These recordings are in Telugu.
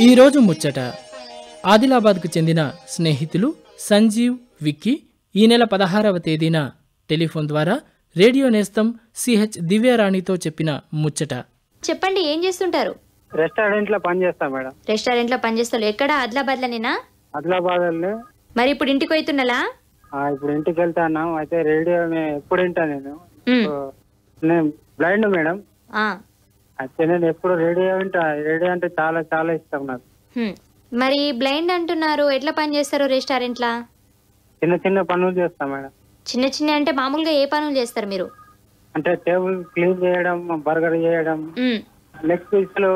ఈరోజు ముచ్చట ఆదిలాబాద్కు చెందిన స్నేహితులు సంజీవ్ విక్కీ ఈ నెల పదహారవ తేదీన టెలిఫోన్ ద్వారా రేడియో నేస్తం సిహెచ్ దివ్యారాణితో చెప్పిన ముచ్చట చెప్పండి ఏం చేస్తుంటారు రెస్టారెంట్ లో పని చేస్తా మేడం రెస్టారెంట్ లో పనిచేస్తారు ఎక్కడ ఆదిలాబాద్లోనేనా ఆదిలాబాద్ లో మరి ఇప్పుడు ఇంటికి పోతున్నలా ఇప్పుడు ఇంటికి వెళ్తాను అయితే రేడియో నే- ఎప్పుడు వింటా నేను ఉమ్, సో, నేను బ్లైండ్ మేడం ఆ, అయితే నేను ఎప్పుడు రేడియో వింటా రేడియో అంటే చాలా చాలా ఇష్టం నాకు హ్మ్. మరి బ్లైండ్ అంటున్నారు ఎట్లా పని చేస్తారు రెస్టారెంట్లా చిన్న చిన్న పనులు చేస్తా మేడం చిన్న చిన్న అంటే మామూలుగా ఏ పనులు చేస్తారు మీరు అంటే టేబుల్ క్లీన్ చేయడం బర్గర్ చేయడం ఉమ్, లెగ్ పీస్లు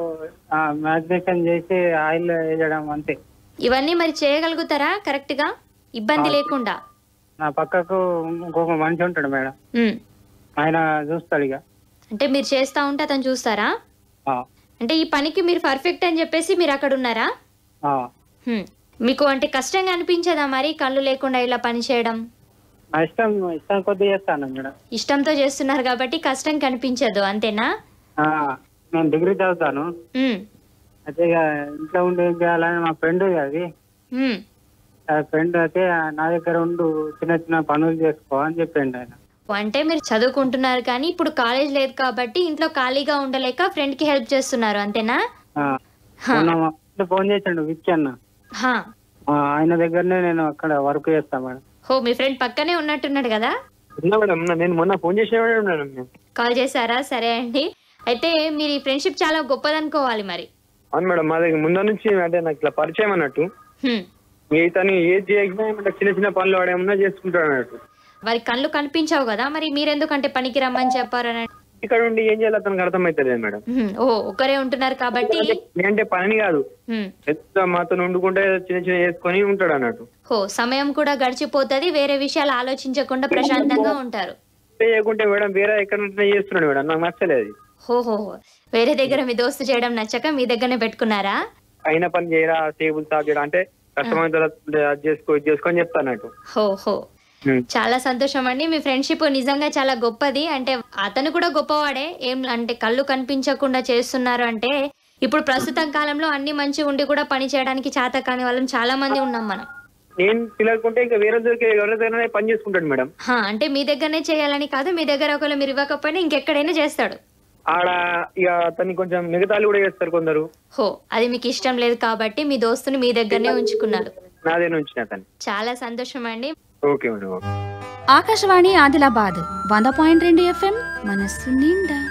మ్యాగ్నేషన్ చేసి ఆయిల్ వేయడం అంతే ఇవన్నీ మరి చేయగలుగుతారా కరెక్ట్ గా ఇబ్బంది లేకుండా నా పక్కకు ఇంకొక మనిషి ఉంటాడు మేడం ఉమ్, ఆయన చూస్తాడు ఇక అంటే మీరు చేస్తా ఉంటే అతను చూస్తారా ఆ, అంటే ఈ పనికి మీరు పర్ఫెక్ట్ అని చెప్పేసి మీరు అక్కడ ఉన్నారా ఆ. హ్మ్. మీకు అంటే కష్టంగా అనిపించదా మరి కళ్ళు లేకుండా ఇలా పని చేయడం నా ఇష్టం ఇష్టం కొద్ది చేస్తాను మేడం ఇష్టంతో చేస్తున్నారు కాబట్టి కష్టం కనిపించదు అంతేనా ఆ, నేను డిగ్రీ చదువుతాను ఉమ్, అయితే ఇక ఇంట్లో ఉండి ఏం చేయాలని మా ఫ్రెండ్ అది ఉమ్. ఆ ఫ్రెండ్ అయితే నా దగ్గర ఉండు చిన్న చిన్న పనులు చేసుకో అని చెప్పిండు ఆయన అంటే మీరు చదువుకుంటున్నారు కానీ ఇప్పుడు కాలేజ్ లేదు కాబట్టి ఇంట్లో ఖాళీగా ఉండలేక ఫ్రెండ్ కి హెల్ప్ చేస్తున్నారు అంతేనా ఆ, హా. మొన్న మా friend ఫోన్ చేసిండు విక్కీ అన్న హా. ఆ, ఆయన దగ్గరనే నేను అక్కడ వర్క్ చేస్తా మేడం హో మీ ఫ్రెండ్ పక్కనే ఉన్నట్టున్నాడు కదా ఉన్నా మేడం ఉన్నా. నేను మొన్న ఫోన్ చేసిన మేడం నేను కాల్ చేశారా సరే అండి అయితే మీరు ఈ ఫ్రెండ్షిప్ చాలా గొప్పదనుకోవాలి మరి అవును మేడం మా దగ్గర ముందు నుంచి అంటే నాకు ఇట్లా పరిచయం అన్నట్టు హ్మ్. తను ఏది చేయకపోయినా ఏమంటే చిన్న చిన్న పనులు వాడేమన్నా చేసుకుంటాడు అన్నట్టు వారి కళ్ళు కనిపించావు కదా మరి మీరెందుకంటే పనికి రమ్మని చెప్పారని ఇక్కడ ఉండి ఏం చేయాలో తనకు అర్థమవుతలేదు మేడం హ్మ్. ఓ ఒకరే ఉంటున్నారు కాబట్టి అంటే పని కాదు హ్మ్. ఎంత మాతో వండుకుంటే చిన్న చిన్న చేసుకొని ఉంటాడు అన్నట్టు హో సమయం కూడా గడిచిపోతది వేరే విషయాలు ఆలోచించకుండా ప్రశాంతంగా ఉంటారు చేయకుంటే మేడం వేరే ఎక్కడ ఉంటే చేస్తున్నాడు మేడం నాకు నచ్చలేదు హో హో హో. వేరే దగ్గర మీ దోస్తు చేయడం నచ్చక మీ దగ్గరనే పెట్టుకున్నారా అయిన పని చేయరా టేబుల్ సాఫ్ చేయడం అంటే కష్టమైన తర్వాత అది చేసుకో ఇది చేసుకో అని చెప్తా అన్నట్టు హో హో ఉమ్. చాలా సంతోషం అండి మీ ఫ్రెండ్షిప్ నిజంగా చాలా గొప్పది అంటే అతను కూడా గొప్పవాడే ఏం అంటే కళ్ళు కనిపించకుండా చేస్తున్నారు అంటే ఇప్పుడు ప్రస్తుతం కాలంలో అన్ని మంచి ఉండి కూడా పని చేయడానికి చేత కాని వాళ్ళం చాలా మంది ఉన్నాం మనం నేను పిల్లకుంటే ఇంకా వేరే దగ్గర ఎవరి దగ్గర పని చేసుకుంటాడు మేడం హా, అంటే మీ దగ్గరనే చేయాలని కాదు మీ దగ్గర ఒకవేళ మీరు ఇవ్వకపోయినా ఇంకెక్కడైనా చేస్తాడు ఆడ ఇక అతన్ని కొంచెం మిగతాలు కూడా చేస్తారు కొందరు హో అది మీకు ఇష్టం లేదు కాబట్టి మీ దోస్తుని మీ దగ్గరనే ఉంచుకున్నారు నాదే నుంచి అతన్ని చాలా సంతోషం అండి okay madam okay Akashvani Adilabad వంద పాయింట్ రెండు ఎఫ్ఎం మనస్సు నిండా